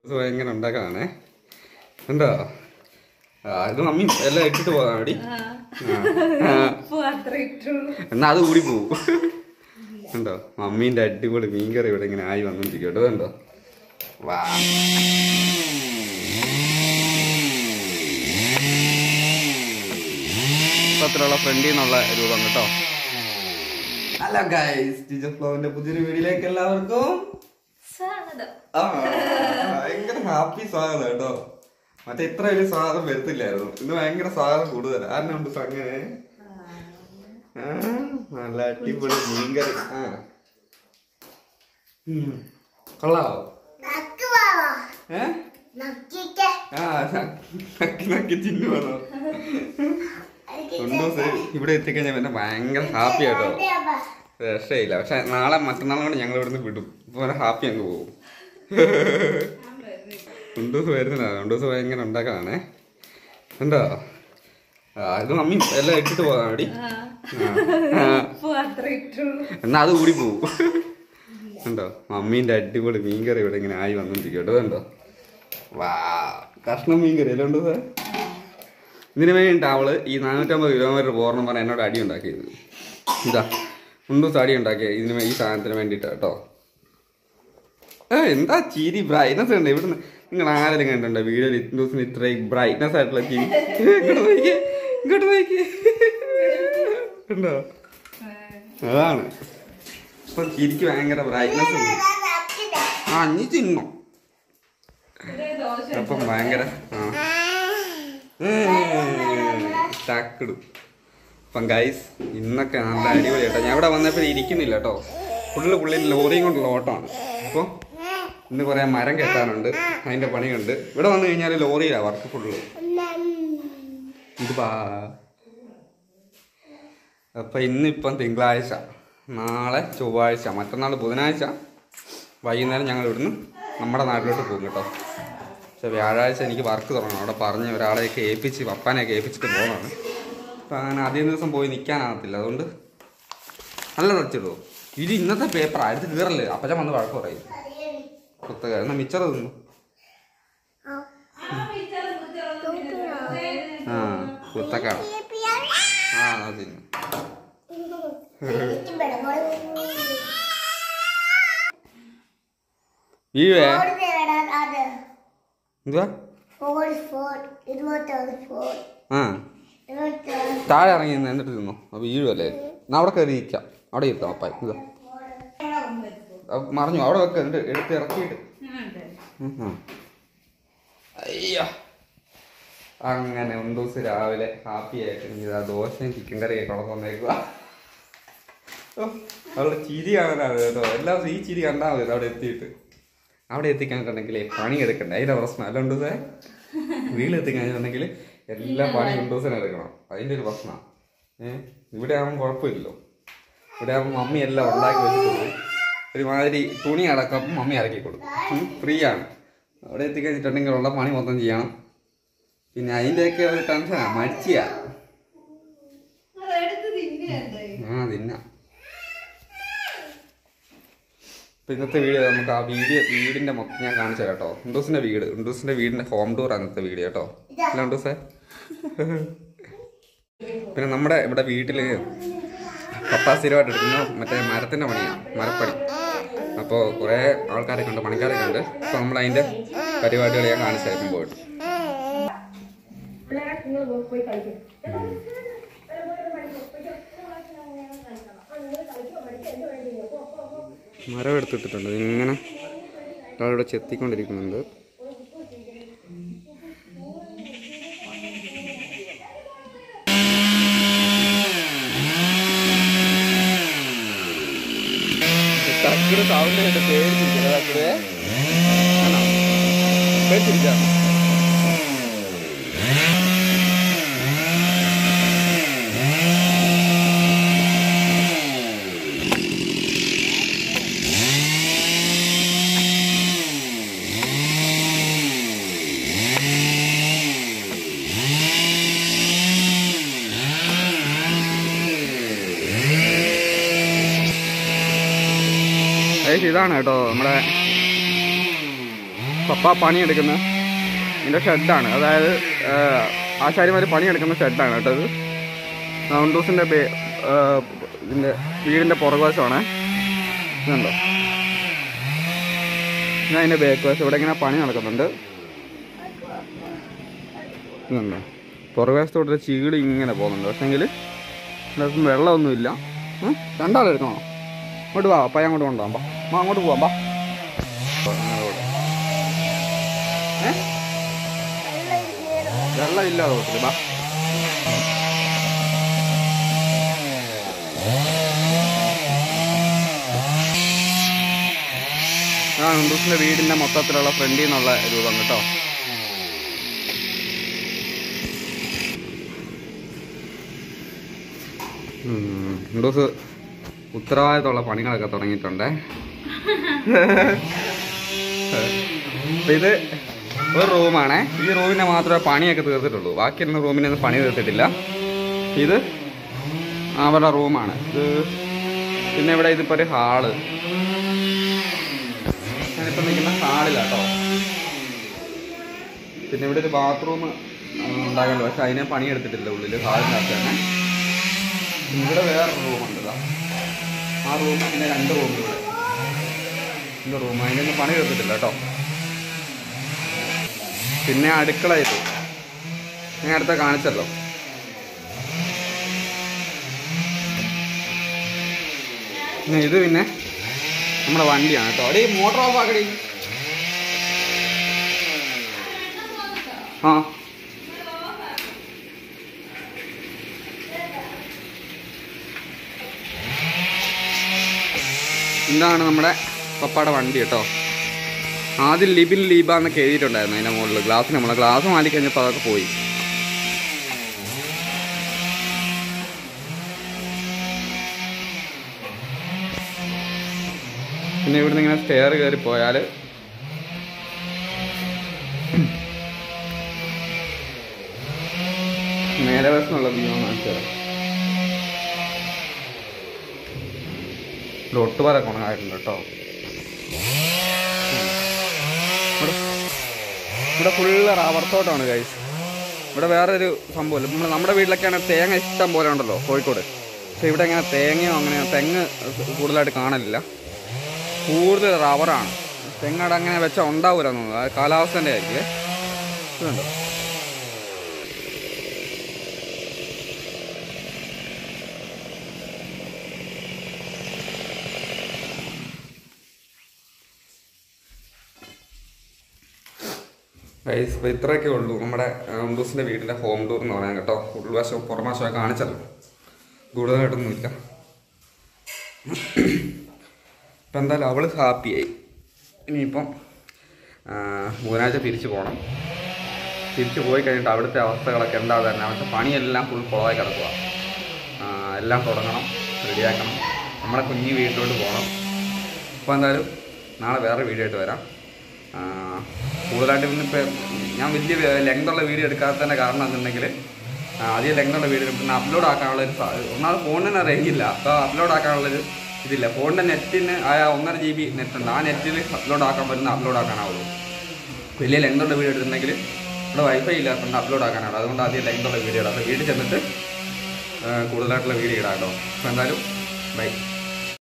ഇത് ഭയങ്കര ഉണ്ടാക്കാണേ ഉണ്ടോ ആ ഇത് മമ്മി എല്ലാം ഇട്ടിട്ട് പോകാൻ വേണ്ടി എന്നാ അത് കൂടി പോവും ഉണ്ടോ മമ്മീന്റെ അടിപൊളി മീൻകറി ഇവിടെ ഇങ്ങനെ ആയി വന്നോണ്ടിരിക്കും കേട്ടോ കണ്ടോ വാ പത്രമുള്ള ഫ്രണ്ടിൽ നിന്നുള്ള രൂപം കേട്ടോ ഹലോ ഗൈസ് ടീച്ചർ ഫ്ലോവിന്റെ പുതിയൊരു വീഡിയോയിലേക്ക് എല്ലാവർക്കും ആ, ഭയങ്കര ഹാപ്പി സ്വാഗതം കേട്ടോ മറ്റേ ഇത്ര വലിയ സ്വാഗതം വരത്തില്ലായിരുന്നു ഇന്ന് ഭയങ്കര സ്വാഗതം കൂടുതൽ ആരുണ്ട് അങ്ങനെ ആ, നല്ല അടിപൊളി മീൻകറി ആ ഉം. കൊള്ളാവോ ഏ ആ നക്കി നക്കി തിന്നുവാണോ കൊണ്ടുവന്ന് ഇവിടെ എത്തിക്കഴിഞ്ഞാൽ പിന്നെ ഭയങ്കര ഹാപ്പി ആട്ടോ രക്ഷയില്ല പക്ഷെ നാളെ മറ്റന്നാളും കൂടെ ഞങ്ങൾ ഇവിടുന്ന് വിടും ഇപ്പൊ ഹാപ്പി അങ്ങ് പോകും കുണ്ടൂസ് വരുന്നില്ല കുണ്ടൂസ് ഭയങ്കര ഉണ്ടാക്കാണേ ഉണ്ടോ ആ ഇത് മമ്മി എല്ലാം ഇട്ടിട്ട് പോകാൻ വേണ്ടി എന്നാ അത് കൂടി പോവും ഉണ്ടോ മമ്മീന്റെ അടിപൊളി മീൻകറി ഇവിടെ ഇങ്ങനെ ആയി വന്നോണ്ടിരിക്കും കേട്ടോ കണ്ടോ വാ കഷ്ണം മീൻകറി അല്ലേ ഉണ്ടോ സാർ ഇതിന് വേണ്ടിയിട്ട് അവള് ഈ നാനൂറ്റമ്പത് കിലോമീറ്റർ പോകണം പറഞ്ഞ എന്നോട് അടി ഉണ്ടാക്കിയത് ഇതാ ഉണ്ടൂസ് അടി ഉണ്ടാക്കിയത് ഇതിന് വേ- ഈ സാധനത്തിന് വേണ്ടിയിട്ടാ കേട്ടോ ഏ എന്താ ചിരി ബ്രൈറ്റ്നസ് ഉണ്ട് ഇവിടുന്ന് നിങ്ങൾ ആരെങ്കിലും കണ്ടുണ്ടോ വീഡിയോയിൽ ഇൻഡൂസിന് ഇത്രയും ബ്രൈറ്റ്നസ് ആയിട്ടുള്ള ചിരി ഇങ്ങോട്ട് നോക്കിയേ ഇങ്ങോട്ട് നോക്കിയേ ഉണ്ടോ അതാണ് ഇപ്പൊ ചിരിക്ക് ഭയങ്കര ബ്രൈറ്റ്നസ് ഉണ്ട് ആ നീ തിന്നോ അപ്പം ഭയങ്കര ആ ചാക്കിടും അപ്പം ഗൈസ് ഇന്നൊക്കെ നല്ല അടിപൊളി കേട്ടോ ഞാൻ ഇവിടെ വന്നപ്പോൾ ഇരിക്കുന്നില്ല കേട്ടോ ഫുള്ള് പുള്ളി ലോറിയും കൊണ്ടുള്ള ഓട്ടമാണ് അപ്പോൾ ഇന്ന് കുറേ മരം കെട്ടാനുണ്ട് അതിൻ്റെ പണിയുണ്ട് ഇവിടെ വന്നു കഴിഞ്ഞാൽ ലോറിയിലാണ് വർക്ക് ഫുള്ള് ഇത് പാ അപ്പം ഇന്നിപ്പം തിങ്കളാഴ്ച നാളെ ചൊവ്വാഴ്ച മറ്റന്നാൾ ബുധനാഴ്ച വൈകുന്നേരം ഞങ്ങൾ ഇവിടുന്ന് നമ്മുടെ നാട്ടിലോട്ട് പോകും കേട്ടോ പക്ഷെ വ്യാഴാഴ്ച എനിക്ക് വർക്ക് തുടങ്ങണം അവിടെ പറഞ്ഞ് ഒരാളെയൊക്കെ ഏൽപ്പിച്ച് പപ്പാനെയൊക്കെ ഏൽപ്പിച്ചിട്ട് പോകണമാണ് അപ്പം അങ്ങനെ അധികം ദിവസം പോയി നിൽക്കാനാകത്തില്ല അതുകൊണ്ട് നല്ല തച്ചിടുമോ ഇത് ഇന്നത്തെ പേപ്പർ അടുത്ത് കീറല്ലേ അപ്പച്ച വന്ന് വഴക്ക് പറയും പുസ്തകം എന്നാ മിച്ചർ തിന്നു ആ പുസ്തക്കാണ് ആ അത് തിന്നു വീവേ എന്തുവാ ആ താഴെ ഇറങ്ങി നിന്ന് എന്നിട്ട് തിന്നു അപ്പൊ വീഴുമല്ലേ എന്നാ അവിടെ കയറി ഇരിക്കാം അവിടെ ഇരുത്താം അപ്പായി ഇതാ അത് മറിഞ്ഞു അവിടെ വെക്ക എന്നിട്ട് എടുത്ത് ഇറക്കിയിട്ട് ഉം, ഉം. അയ്യോ അങ്ങനെ ഒരു ദിവസം രാവിലെ ഹാപ്പി ആയിട്ട് ഇതാ ദോശയും ചിക്കൻ കറിയൊക്കെ കൊണ്ടു വന്നേക്കുക അവളുടെ ചിരി കാണാനാണ് കേട്ടോ എല്ലാ ദിവസവും ഈ ചിരി കണ്ടാൽ മതി അവിടെ എത്തിയിട്ട് അവിടെ എത്തിക്കാനുണ്ടെങ്കിൽ പണി എടുക്കണ്ടേ അതിന്റെ പ്രശ്നം അല്ല ഉണ്ട് സാർ വീട്ടിലെത്തിക്കാനുണ്ടെങ്കിൽ എല്ലാ പണി ദിവസം എടുക്കണം അതിന്റെ ഒരു പ്രശ്നമാണ് ഏഹ് ഇവിടെ ആകുമ്പോൾ കുഴപ്പമില്ലല്ലോ ഇവിടെ ആകുമ്പോൾ മമ്മി എല്ലാം ഉണ്ടാക്കി വെച്ചിട്ടുണ്ട് ഒരുമാതിരി തുണി അടക്കം മമ്മി ഇറക്കിക്കൊള്ളും ഫ്രീ ആണ് അവിടെ എത്തിക്കഴിഞ്ഞിട്ടുണ്ടെങ്കിൽ ഉള്ള പണി മൊത്തം ചെയ്യണം പിന്നെ അതിൻ്റെയൊക്കെ ഒരു ടെൻഷനാണ് മടിച്ചിയാ ആ തിന്ന ഇപ്പൊ ഇന്നത്തെ വീഡിയോ നമുക്ക് ആ വീഡിയോ വീടിന്റെ മൊത്തം ഞാൻ കാണിച്ചു തരാം കേട്ടോ ഉണ്ടൂസിന്റെ വീട് ഉണ്ടൂസിന്റെ വീടിന്റെ ഹോം ടൂർ ആണ് ഇന്നത്തെ വീഡിയോ കേട്ടോ അല്ല ഉണ്ടൂസേ പിന്നെ നമ്മുടെ ഇവിടെ വീട്ടില് പപ്പ സ്ഥിരമായിട്ട് എടുക്കുന്ന മറ്റേ മരത്തിന്റെ പണിയാണ് മരപ്പണി അപ്പോൾ കുറേ ആൾക്കാരെ കണ്ട് പണിക്കാരെ കണ്ട് അപ്പോൾ നമ്മൾ അതിന്റെ പരിപാടികൾ ഞാൻ കാണിച്ചു തരാം പോയിട്ട് മരം എടുത്തിട്ടിട്ടുണ്ട് ഇങ്ങനെ ഒരാളിവിടെ ചെത്തിക്കൊണ്ടിരിക്കുന്നുണ്ട് തക്കട് സൗണ്ട് കേട്ട് പേടിച്ചിരിക്കുന്നു തക്കട് ആണോ പേടിച്ചിരിക്കാണോ ഏകദേശം ഇതാണ് കേട്ടോ നമ്മുടെ പപ്പ പണിയെടുക്കുന്ന ഇതിൻ്റെ ഷെഡാണ് അതായത് ആശാരിമാർ പണിയെടുക്കുന്ന ഷെഡാണ് കേട്ടോ ഇത് സൗണ്ടൂസിൻ്റെ ബേ ആ, ഇതിൻ്റെ വീടിൻ്റെ പുറകുവശമാണ് ഇതുണ്ടോ ഞാൻ അതിൻ്റെ ബാക്ക് വശം ഇവിടെ ഇങ്ങനെ പണി നടക്കുന്നുണ്ട് ഇതുണ്ടോ പുറകുവശത്തോട്ട് ചീട് ഇങ്ങനെ പോകുന്നുണ്ട് പക്ഷേങ്കിൽ ഇതിനകത്ത് വെള്ളമൊന്നുമില്ല ഉം? രണ്ടാളെടുക്കണോ അങ്ങോട്ട് വാ പയ്യ അങ്ങോട്ട് കൊണ്ടുപോകാം ബാ മാ അങ്ങോട്ട് പോവാം ബാ ഏ വെള്ളം ഇല്ല റോട്ടിൽ ബാ ആ ഹിന്ദുസിന്റെ വീടിന്റെ മൊത്തത്തിലുള്ള ഫ്രണ്ടിൽ നിന്നുള്ള രൂപം കേട്ടോ ഉം, ഹിന്ദുസ് ഉത്തരവാദിത്തമുള്ള പണികളൊക്കെ തുടങ്ങിയിട്ടുണ്ടേ അപ്പൊ ഇത് ഒരു റൂമാണേ ഈ റൂമിനെ മാത്രമേ പണിയൊക്കെ തീർത്തിട്ടുള്ളൂ ബാക്കിയുള്ള റൂമിനൊന്നും പണി തീർത്തിട്ടില്ല ഇത് അവരുടെ റൂമാണ് ഇത് പിന്നെ ഇവിടെ ഇതിപ്പോൾ ഒരു ഹാള് ഞാനിപ്പോൾ നിൽക്കുന്ന ഹാളിലാട്ടോ പിന്നെ ഇവിടെ ഒരു ബാത്റൂം ഉണ്ടാകല്ലോ പക്ഷെ അതിനെ പണിയെടുത്തിട്ടില്ല ഉള്ളിൽ ഹാളിനകത്ത് തന്നെ പിന്നെ ഇവിടെ വേറെ റൂമുണ്ട് ഇതാ ആ റൂം പിന്നെ രണ്ട് റൂം ഇവിടെ രണ്ട് റൂം അതിനൊന്നും പണി തീർത്തിട്ടില്ല കേട്ടോ പിന്നെ അടുക്കള ഇത് ഞാൻ അടുത്ത കാണിച്ചല്ലോ പിന്നെ ഇത് പിന്നെ നമ്മുടെ വണ്ടിയാണ് കേട്ടോ അടി മോട്ടോർ ഓഫ് ആക്കടി ആ ഇതാണ് നമ്മുടെ പപ്പയുടെ വണ്ടി കേട്ടോ ആദ്യം ലിബിൻ ലീബ എന്നൊക്കെ എഴുതിയിട്ടുണ്ടായിരുന്നു അതിൻ്റെ മുകളിൽ ഗ്ലാസ് നമ്മളെ ഗ്ലാസ് മാറ്റി കഴിഞ്ഞപ്പോൾ അതൊക്കെ പോയി പിന്നെ ഇവിടുന്ന് ഇങ്ങനെ സ്റ്റെയർ കയറി പോയാൽ മേലെ വശമുള്ള വ്യൂ ഒന്ന് കാണിച്ചു തരാം ഇവിടെ ഒട്ടുപാറൊക്കെ ഉണങ്ങായിട്ടുണ്ട് കേട്ടോ ഇവിടെ ഇവിടെ ഫുള്ള് റബ്ബർ തോട്ടമാണ് ഗൈസ് ഇവിടെ വേറൊരു സംഭവമില്ല നമ്മൾ നമ്മുടെ വീട്ടിലൊക്കെയാണ് തേങ്ങ ഇഷ്ടം പോലെ ഉണ്ടല്ലോ കോഴിക്കോട് പക്ഷെ ഇവിടെ ഇങ്ങനെ തേങ്ങയോ അങ്ങനെ തെങ്ങ് കൂടുതലായിട്ട് കാണലില്ല കൂടുതൽ റബ്ബറാണ് തെങ്ങടെ അങ്ങനെ വെച്ചാൽ ഉണ്ടാവില്ല തോന്നുന്നു അത് കാലാവസ്ഥൻ്റെ ആയിരിക്കും ഇതുണ്ടോ ഗൈസ് ഇപ്പോൾ ഇത്രയൊക്കെ ഉള്ളൂ നമ്മുടെ ഉണ്ടൂസിൻ്റെ വീടിൻ്റെ ഹോം ടൂർ എന്ന് പറയാൻ കേട്ടോ ഉൾവശവും പുറംവശമൊക്കെ കാണിച്ചല്ലോ കൂടുതലായിട്ടൊന്നുമില്ല ഇപ്പം എന്തായാലും അവൾ ഹാപ്പിയായി ഇനിയിപ്പം ആ, ബുധനാഴ്ച തിരിച്ചു പോകണം തിരിച്ചു പോയി കഴിഞ്ഞിട്ട് അവിടുത്തെ അവസ്ഥകളൊക്കെ എന്താ തന്നെ അവിടുത്തെ പണിയെല്ലാം ഫുൾ കുളമായി കിടക്കുക എല്ലാം തുടങ്ങണം റെഡിയാക്കണം നമ്മുടെ കുഞ്ഞി വീട്ടിലോട്ട് പോകണം അപ്പോൾ എന്തായാലും നാളെ വേറെ വീഡിയോ ആയിട്ട് വരാം ആ, കൂടുതലായിട്ട് ഇന്നിപ്പോൾ ഞാൻ വലിയ ലെങ്തുള്ള വീഡിയോ എടുക്കാത്തതിൻ്റെ കാരണം എന്നുണ്ടെങ്കിൽ അധികം ലെങ്തുള്ള വീഡിയോ പിന്നെ അപ്ലോഡ് ആക്കാനുള്ള ഒരു സാ- ഒന്നാമത് ഫോണിന് അറിയില്ല അപ്പോൾ അപ്ലോഡ് ആക്കാനുള്ളൊരു ഇതില്ല ഫോണിൻ്റെ നെറ്റിന് ആ ഒന്നര ജി ബി നെറ്റ് ഉണ്ട് ആ നെറ്റിൽ അപ്ലോഡ് ആക്കാൻ പറ്റുന്ന അപ്ലോഡ് ആക്കാനാവുള്ളൂ വലിയ ലെങ്തുള്ള വീഡിയോ എടുത്തിട്ടുണ്ടെങ്കിൽ ഇവിടെ വൈഫൈ ഇല്ലാത്തതുകൊണ്ട് അപ്ലോഡ് ആക്കാനാണ് അതുകൊണ്ട് ആദ്യം ലെങ്തുള്ള വീഡിയോ ഇടാം അപ്പോൾ വീട്ടിൽ ചെന്നിട്ട് ആ, കൂടുതലായിട്ടുള്ള വീഡിയോ ഇടാം കേട്ടോ അപ്പോൾ എന്തായാലും ബൈ